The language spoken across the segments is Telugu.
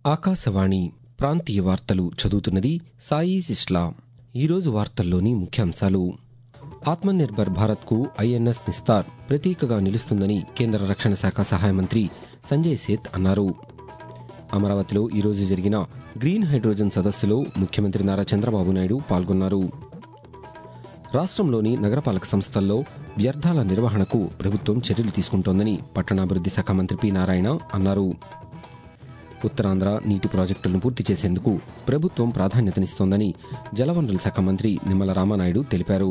ఆకాశవాణి ప్రాంతీయ వార్తలు చదువుతున్నది సాయి సిస్లా ఈరోజు వార్తల్లోని ముఖ్యాంశాలు ఆత్మనిర్భర్ భారత్కు ఐఎన్ఎస్ నిస్తార్ ప్రతీకగా నిలుస్తుందని కేంద్ర రక్షణ శాఖ సహాయ మంత్రి సంజయ్ సేత్ అన్నారు అమరావతిలో ఈరోజు జరిగిన గ్రీన్ హైడ్రోజన్ సదస్సులో ముఖ్యమంత్రి నారా చంద్రబాబు నాయుడు పాల్గొన్నారు రాష్ట్రంలోని నగరపాలక సంస్థల్లో వ్యర్థాల నిర్వహణకు ప్రభుత్వం చర్యలు తీసుకుంటోందని పట్టణాభివృద్ది శాఖ మంత్రి పి నారాయణ అన్నారు ఉత్తరాంధ్ర నీటి ప్రాజెక్టులను పూర్తి చేసేందుకు ప్రభుత్వం ప్రాధాన్యతనిస్తోందని జలవనరుల శాఖ మంత్రి నిమ్మల రామానాయుడు తెలిపారు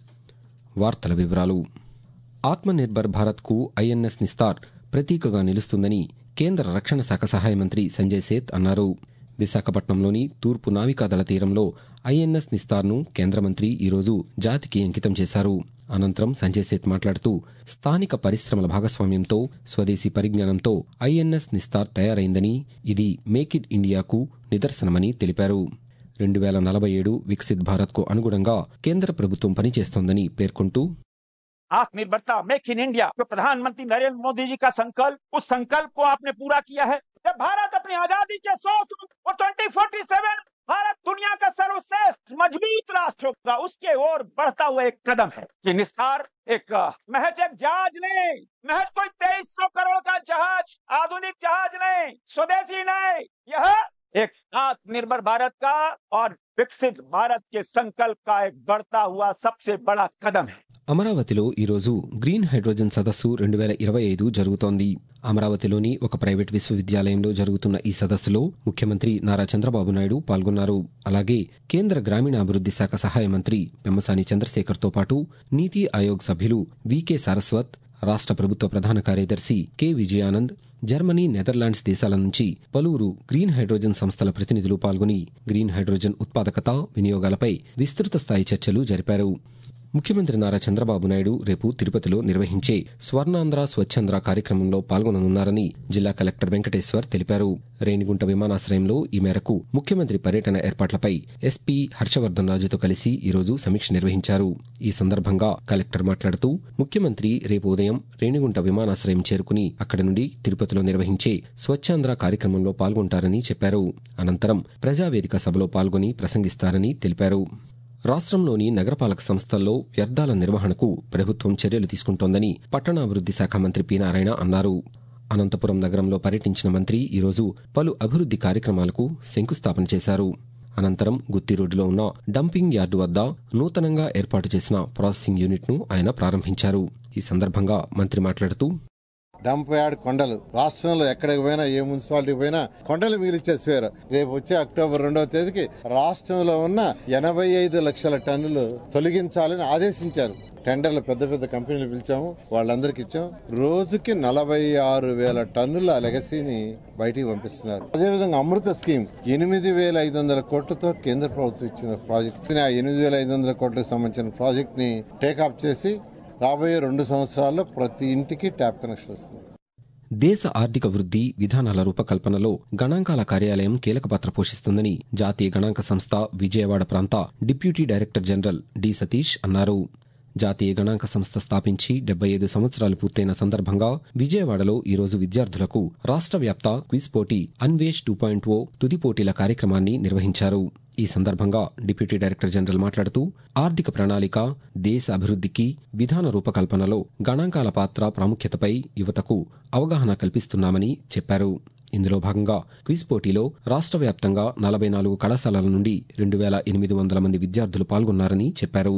వార్తల వివరాలు ఆత్మనిర్భర్ భారత్కు ఐఎన్ఎస్ నిస్తార్ ప్రతీకగా నిలుస్తుందని కేంద్ర రక్షణ శాఖ సహాయ మంత్రి సంజయ్ సేత్ అన్నారు విశాఖపట్నంలోని తూర్పు నావికాదళ తీరంలో ఐఎన్ఎస్ నిస్తార్ను కేంద్ర మంత్రి ఈరోజు జాతికి అంకితం చేశారు అనంతరం సంజయ్ సేత్ మాట్లాడుతూ స్థానిక పరిశ్రమల భాగస్వామ్యంతో స్వదేశీ పరిజ్ఞానంతో ఐఎన్ఎస్ నిస్తార్ తయారైందని ఇది మేక్ ఇన్ ఇండియాకు నిదర్శనమని తెలిపారు రెండు వేల నలభై ఏడు వికసిత్ భారత్కు అనుగుణంగా కేంద్ర ప్రభుత్వం పనిచేస్తోందని పేర్కొంటూ आत्मनिर्भरता मेक इन इंडिया जो प्रधानमंत्री नरेंद्र मोदी जी का संकल्प उस संकल्प को आपने पूरा किया है जब भारत अपनी आजादी के सौ और ट्वेंटी फोर्टी सेवन भारत दुनिया का सर्वश्रेष्ठ मजबूत राष्ट्र होगा उसके ओर बढ़ता हुआ एक कदम है ये निस्तार एक महज एक जहाज नहीं महज कोई तेईस सौ करोड़ का जहाज आधुनिक जहाज नहीं स्वदेशी नहीं यह एक आत्मनिर्भर भारत का और विकसित भारत के संकल्प का एक बढ़ता हुआ सबसे बड़ा कदम है అమరావతిలో ఈరోజు గ్రీన్ హైడ్రోజన్ సదస్సు రెండు వేల ఇరవై ఐదు జరుగుతోంది అమరావతిలోని ఒక ప్రైవేట్ విశ్వవిద్యాలయంలో జరుగుతున్న ఈ సదస్సులో ముఖ్యమంత్రి నారా చంద్రబాబు నాయుడు పాల్గొన్నారు అలాగే కేంద్ర గ్రామీణాభివృద్ది శాఖ సహాయ మంత్రి పెమ్మసాని చంద్రశేఖర్తో పాటు నీతి ఆయోగ్ సభ్యులు వికే సారస్వత్ రాష్ట్ర ప్రభుత్వ ప్రధాన కార్యదర్శి కె విజయానంద్ జర్మనీ నెదర్లాండ్స్ దేశాల నుంచి పలువురు గ్రీన్ హైడ్రోజన్ సంస్థల ప్రతినిధులు పాల్గొని గ్రీన్ హైడ్రోజన్ ఉత్పాదకత వినియోగాలపై విస్తృత స్థాయి చర్చలు జరిపారు ముఖ్యమంత్రి నారా చంద్రబాబు నాయుడు రేపు తిరుపతిలో నిర్వహించే స్వర్ణాంధ్ర స్వచ్ఛాంధ్ర కార్యక్రమంలో పాల్గొననున్నారని జిల్లా కలెక్టర్ వెంకటేశ్వర్ తెలిపారు రేణిగుంట విమానాశ్రయంలో ఈ మేరకు ముఖ్యమంత్రి పర్యటన ఏర్పాట్లపై ఎస్పీ హర్షవర్ధన్ రాజుతో కలిసి ఈరోజు సమీక్ష నిర్వహించారు ఈ సందర్భంగా కలెక్టర్ మాట్లాడుతూ ముఖ్యమంత్రి రేపు ఉదయం రేణిగుంట విమానాశ్రయం చేరుకుని అక్కడి నుండి తిరుపతిలో నిర్వహించే స్వచ్ఛాంధ్ర కార్యక్రమంలో పాల్గొంటారని చెప్పారు అనంతరం ప్రజావేదిక సభలో పాల్గొని ప్రసంగిస్తారని తెలిపారు రాష్ట్రంలోని నగరపాలక సంస్థల్లో వ్యర్థాల నిర్వహణకు ప్రభుత్వం చర్యలు తీసుకుంటోందని పట్టణాభివృద్ది శాఖ మంత్రి పి నారాయణ అన్నారు అనంతపురం నగరంలో పర్యటించిన మంత్రి ఈరోజు పలు అభివృద్ది కార్యక్రమాలకు శంకుస్థాపన చేశారు అనంతరం గుత్తి రోడ్డులో ఉన్న డంపింగ్ యార్డు వద్ద నూతనంగా ఏర్పాటు చేసిన ప్రాసెసింగ్ యూనిట్ను ఆయన ప్రారంభించారు ఈ సందర్భంగా మంత్రి మాట్లాడుతూ డంప్ యార్డ్ కొండలు రాష్ట్రంలో ఎక్కడికి పోయినా ఏ మున్సిపాలిటీ పోయినా కొండలు మిగిలిచ్చే స్వేర్ రేపు వచ్చే అక్టోబర్ రెండవ తేదీకి రాష్ట్రంలో ఉన్న ఎనభై ఐదు లక్షల టన్నులు తొలగించాలని ఆదేశించారు టెండర్లు పెద్ద పెద్ద కంపెనీలు పిలిచాము వాళ్ళందరికి ఇచ్చాం రోజుకి నలభై ఆరు వేల టన్నుల లెగసీని బయటికి పంపిస్తున్నారు అదేవిధంగా అమృత స్కీమ్ ఎనిమిది వేల ఐదు వందల కోట్లతో కేంద్ర ప్రభుత్వం ఇచ్చిన ప్రాజెక్ట్ ఆ ఎనిమిది వేల ఐదు వందల కోట్లకు సంబంధించిన ప్రాజెక్ట్ ని టేకాప్ చేసి రాబోయే రెండు సంవత్సరాల్లో ప్రతి ఇంటికి ట్యాప్ కనెక్షన్ వస్తుంది దేశ ఆర్థిక వృద్ధి విధానాల రూపకల్పనలో గణాంకాల కార్యాలయం కీలక పాత్ర పోషిస్తుందని జాతీయ గణాంక సంస్థ విజయవాడ ప్రాంత deputy director general D Satish అన్నారు జాతీయ గణాంక సంస్థ స్థాపించి డెబ్బై ఐదు సంవత్సరాలు పూర్తయిన సందర్భంగా విజయవాడలో ఈరోజు విద్యార్థులకు రాష్ట్ర వ్యాప్త క్విజ్ పోటీ అన్వేష్ టూ పాయింట్ ఓ తుది పోటీల కార్యక్రమాన్ని నిర్వహించారు ఈ సందర్భంగా డిప్యూటీ డైరెక్టర్ జనరల్ మాట్లాడుతూ ఆర్థిక ప్రణాళిక దేశ అభివృద్ధికి విధాన రూపకల్పనలో గణాంకాల పాత్ర ప్రాముఖ్యతపై యువతకు అవగాహన కల్పిస్తున్నామని చెప్పారు ఇందులో భాగంగా క్విజ్ పోటీలో రాష్ట్ర వ్యాప్తంగా నలభై నాలుగు కళాశాలల నుండి రెండు వేల ఎనిమిది వందల మంది విద్యార్థులు పాల్గొన్నారని చెప్పారు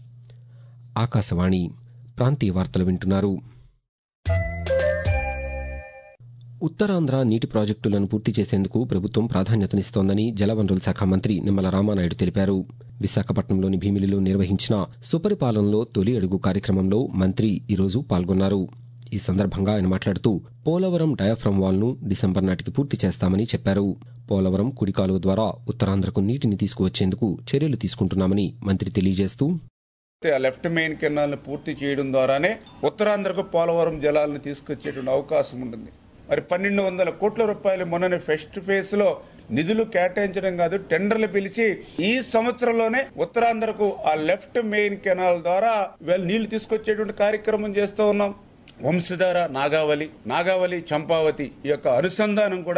ఆకాశవాణి ప్రాంతీయ వార్తలు వింటున్నారు ఉత్తరాంధ్ర నీటి ప్రాజెక్టులను పూర్తి చేసేందుకు ప్రభుత్వం ప్రాధాన్యతనిస్తోందని జలవనరుల శాఖ మంత్రి నిమ్మల రామానాయుడు తెలిపారు విశాఖపట్నంలోని భీమిలిలో నిర్వహించిన సుపరిపాలనలో తొలి అడుగు కార్యక్రమంలో మంత్రి ఈరోజు పాల్గొన్నారు ఈ సందర్భంగా ఆయన మాట్లాడుతూ పోలవరం డయాఫ్రమ్ వాల్ను డిసెంబర్ నాటికి పూర్తి చేస్తామని చెప్పారు పోలవరం కుడికాలువ ద్వారా ఉత్తరాంధ్రకు నీటిని తీసుకువచ్చేందుకు చర్యలు తీసుకుంటున్నామని మంత్రి తెలియజేస్తూ ఆ లెఫ్ట్ మెయిన్ కెనాల్ని పూర్తి చేయడం ద్వారానే ఉత్తరాంధ్రకు పోలవరం జలాలను తీసుకొచ్చేటువంటి అవకాశం ఉంటుంది మరి పన్నెండు వందల కోట్ల రూపాయలు మొన్ననే ఫస్ట్ ఫేజ్ లో నిధులు కేటాయించడం కాదు టెండర్లు పిలిచి ఈ సంవత్సరంలోనే ఉత్తరాంధ్రకు ఆ లెఫ్ట్ మెయిన్ కెనాల్ ద్వారా వీళ్ళు నీళ్లు తీసుకొచ్చేటువంటి కార్యక్రమం చేస్తూ ఉన్నాం వంశధార నాగావళి నాగావళి చంపావతి ఈ యొక్క అనుసంధానం కూడా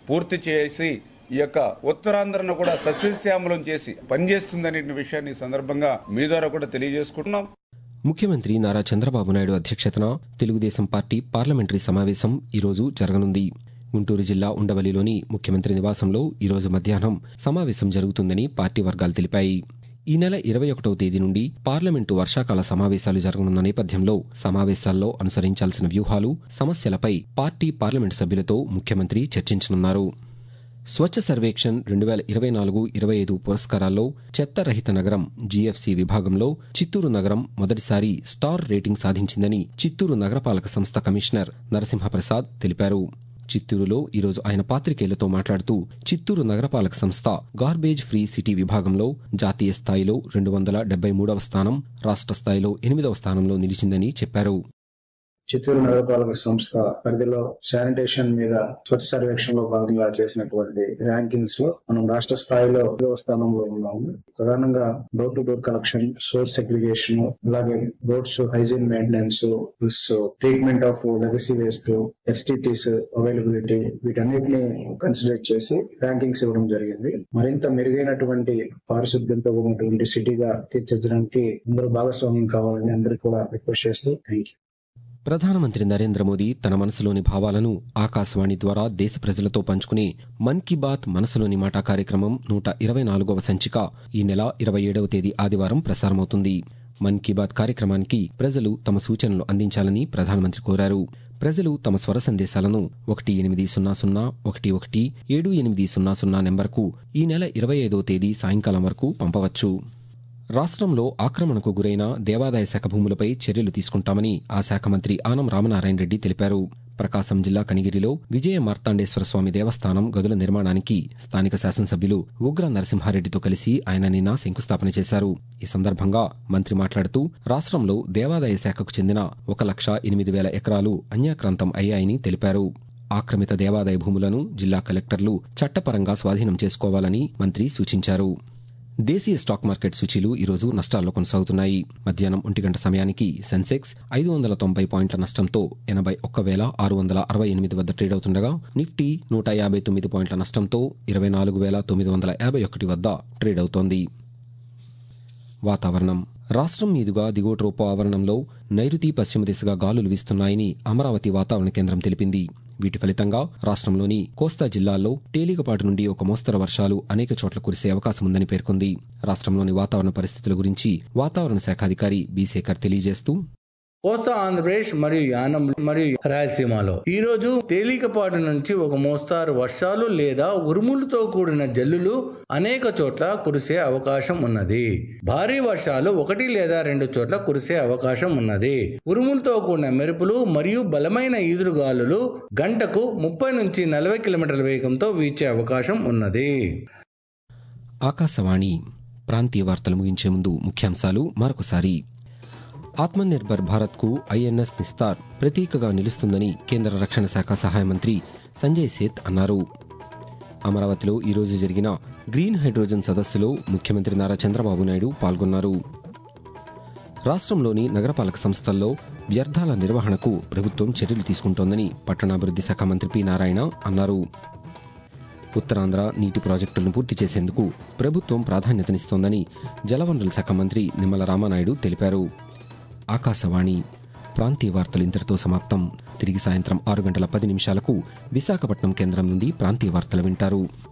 పూర్తి చేసి ఈ యొక్క ఉత్తరాంధ్రను కూడా సస్యశ్యామలం చేసి పనిచేస్తుందనే విషయాన్ని ఈ సందర్భంగా మీ ద్వారా కూడా తెలియజేసుకుంటున్నాం ముఖ్యమంత్రి నారా చంద్రబాబు నాయుడు అధ్యక్షతన తెలుగుదేశం పార్టీ పార్లమెంటరీ సమావేశం ఈరోజు జరగనుంది గుంటూరు జిల్లా ఉండవల్లిలోని ముఖ్యమంత్రి నివాసంలో ఈరోజు మధ్యాహ్నం సమావేశం జరుగుతుందని పార్టీ వర్గాలు తెలిపాయి ఈ నెల ఇరవై ఒకటవ తేదీ నుండి పార్లమెంటు వర్షాకాల సమావేశాలు జరగనున్న నేపథ్యంలో సమావేశాల్లో అనుసరించాల్సిన వ్యూహాలు సమస్యలపై పార్టీ పార్లమెంటు సభ్యులతో ముఖ్యమంత్రి చర్చించనున్నారు స్వచ్ఛ సర్వేక్షణ్ రెండు వేల ఇరవై నాలుగు ఇరవై ఐదు పురస్కారాల్లో చెత్త రహిత నగరం జీఎఫ్సీ విభాగంలో చిత్తూరు నగరం మొదటిసారి స్టార్ రేటింగ్ సాధించిందని చిత్తూరు నగరపాలక సంస్థ కమిషనర్ నరసింహప్రసాద్ తెలిపారు చిత్తూరులో ఈరోజు ఆయన పాత్రికేయులతో మాట్లాడుతూ చిత్తూరు నగరపాలక సంస్థ గార్బేజ్ ఫ్రీ సిటీ విభాగంలో జాతీయ స్థాయిలో రెండు వందల డెబ్బై మూడవ స్థానం రాష్ట్ర స్థాయిలో ఎనిమిదవ స్థానంలో నిలిచిందని చెప్పారు చిత్తూరు నగరపాలక సంస్థ పరిధిలో శానిటేషన్ మీద స్వచ్ఛ సర్వేక్షణ లో భాగంగా చేసినటువంటి ర్యాంకింగ్స్ లో మనం రాష్ట్ర స్థాయిలో ఐదవ స్థానంలో ఉన్నాము ప్రధానంగా door to door collection source segregation అలాగే roads hygiene maintenance plus treatment of legacy waste STTs availability వీటన్నిటిని కన్సిడర్ చేసి ర్యాంకింగ్స్ ఇవ్వడం జరిగింది మరింత మెరుగైనటువంటి పారిశుద్ధ్యంతో ఉన్నటువంటి సిటీగా తీర్చిదిద్దడానికి అందరూ భాగస్వామ్యం కావాలని అందరికీ కూడా రిక్వెస్ట్ చేస్తూ థ్యాంక్ యూ ప్రధానమంత్రి నరేంద్ర మోదీ తన మనసులోని భావాలను ఆకాశవాణి ద్వారా దేశ ప్రజలతో పంచుకునే మన్ కీ బాత్ మనసులోని మాట కార్యక్రమం నూట ఇరవై నాలుగవ సంచిక ఈ నెల ఇరవై ఏడవ తేదీ ఆదివారం ప్రసారమవుతుంది మన్ కీ బాత్ కార్యక్రమానికి ప్రజలు తమ సూచనలు అందించాలని ప్రధానమంత్రి కోరారు ప్రజలు తమ స్వర సందేశాలను ఒకటి ఎనిమిది సున్నా సున్నా ఒకటి ఒకటి ఏడు ఎనిమిది సున్నా సున్నా నెంబర్కు ఈ నెల ఇరవై ఐదవ తేదీ సాయంకాలం వరకు పంపవచ్చు రాష్ట్రంలో ఆక్రమణకు గురైన దేవాదాయ శాఖ భూములపై చర్యలు తీసుకుంటామని ఆ శాఖ మంత్రి ఆనం రామనారాయణ రెడ్డి తెలిపారు ప్రకాశం జిల్లా కనిగిరిలో విజయ మార్తాండేశ్వర స్వామి దేవస్థానం గదుల నిర్మాణానికి స్థానిక శాసనసభ్యులు ఉగ్ర నరసింహారెడ్డితో కలిసి ఆయన నిన్న శంకుస్థాపన చేశారు ఈ సందర్భంగా మంత్రి మాట్లాడుతూ రాష్ట్రంలో దేవాదాయ శాఖకు చెందిన ఒక లక్ష ఎనిమిది వేల ఎకరాలు అన్యాక్రాంతం అయ్యాయని తెలిపారు ఆక్రమిత దేవాదాయ భూములను జిల్లా కలెక్టర్లు చట్టపరంగా స్వాధీనం చేసుకోవాలని మంత్రి సూచించారు దేశీయ స్టాక్ మార్కెట్ సూచీలు ఈరోజు నష్టాల్లో కొనసాగుతున్నాయి మధ్యాహ్నం ఒంటి గంట సమయానికి సెన్సెక్స్ ఐదు వందల తొంభై పాయింట్ల నష్టంతో ఎనభై ఒక్క వేల ఆరు వందల అరవై ఎనిమిది వద్ద ట్రేడ్ అవుతుండగా నిఫ్టీ నూట యాభై తొమ్మిది పాయింట్ల నష్టంతో ఇరవై నాలుగు వేల తొమ్మిది వందల యాభై ఒకటి వద్ద ట్రేడ్ అవుతోంది వాతావరణం రాష్ట్రం మీదుగా దిగువ ట్రోపో ఆవరణంలో నైరుతి పశ్చిమ దిశగా గాలులు వీస్తున్నాయని అమరావతి వాతావరణ కేంద్రం తెలిపింది వీటి ఫలితంగా రాష్ట్రంలోని కోస్తా జిల్లాల్లో తేలికపాటి నుండి ఒక మోస్తరు వర్షాలు అనేక చోట్ల కురిసే అవకాశం ఉందని పేర్కొంది రాష్ట్రంలోని వాతావరణ పరిస్థితుల గురించి వాతావరణ శాఖ అధికారి బి శేఖర్ తెలియజేస్తూ కోస్తా ఆంధ్రప్రదేశ్ మరియు యానం మరియు రాయలసీమలో ఈ రోజు తేలికపాటి నుంచి ఒక మోస్తారు వర్షాలు లేదా ఉరుములతో కూడిన జల్లులు అనేక చోట్ల కురిసే అవకాశం ఉన్నది భారీ వర్షాలు ఒకటి లేదా రెండు చోట్ల కురిసే అవకాశం ఉన్నది ఉరుములతో కూడిన మెరుపులు మరియు బలమైన ఈదురుగాలులు గంటకు ముప్పై నుంచి నలభై కిలోమీటర్ల వేగంతో వీచే అవకాశం ఉన్నది ఆకాశవాణి ప్రాంతీయ వార్తలు ముగించే ముందు ముఖ్యాంశాలు మరొకసారి ఆత్మనిర్భర్ భారత్కు ఐఎన్ఎస్ నిస్తార్ ప్రతీకగా నిలుస్తుందని కేంద్ర రక్షణ శాఖ సహాయ మంత్రి సంజయ్ సేత్ అన్నారు అమరావతిలో ఈరోజు జరిగిన గ్రీన్ హైడ్రోజన్ సదస్సులో ముఖ్యమంత్రి నారా చంద్రబాబు నాయుడు పాల్గొన్నారు రాష్ట్రంలోని నగరపాలక సంస్థల్లో వ్యర్థాల నిర్వహణకు ప్రభుత్వం చర్యలు తీసుకుంటోందని పట్టణాభివృద్ది శాఖ మంత్రి పి నారాయణ అన్నారు ఉత్తరాంధ్ర నీటి ప్రాజెక్టులను పూర్తి చేసేందుకు ప్రభుత్వం ప్రాధాన్యతనిస్తోందని జలవనరుల శాఖ మంత్రి నిమ్మల రామానాయుడు తెలిపారు ఆకాశవాణి ప్రాంతీయ వార్తలు ఇంతటితో సమాప్తం తిరిగి సాయంత్రం ఆరు గంటల పది నిమిషాలకు విశాఖపట్నం కేంద్రం నుండి ప్రాంతీయ వార్తలు వింటారు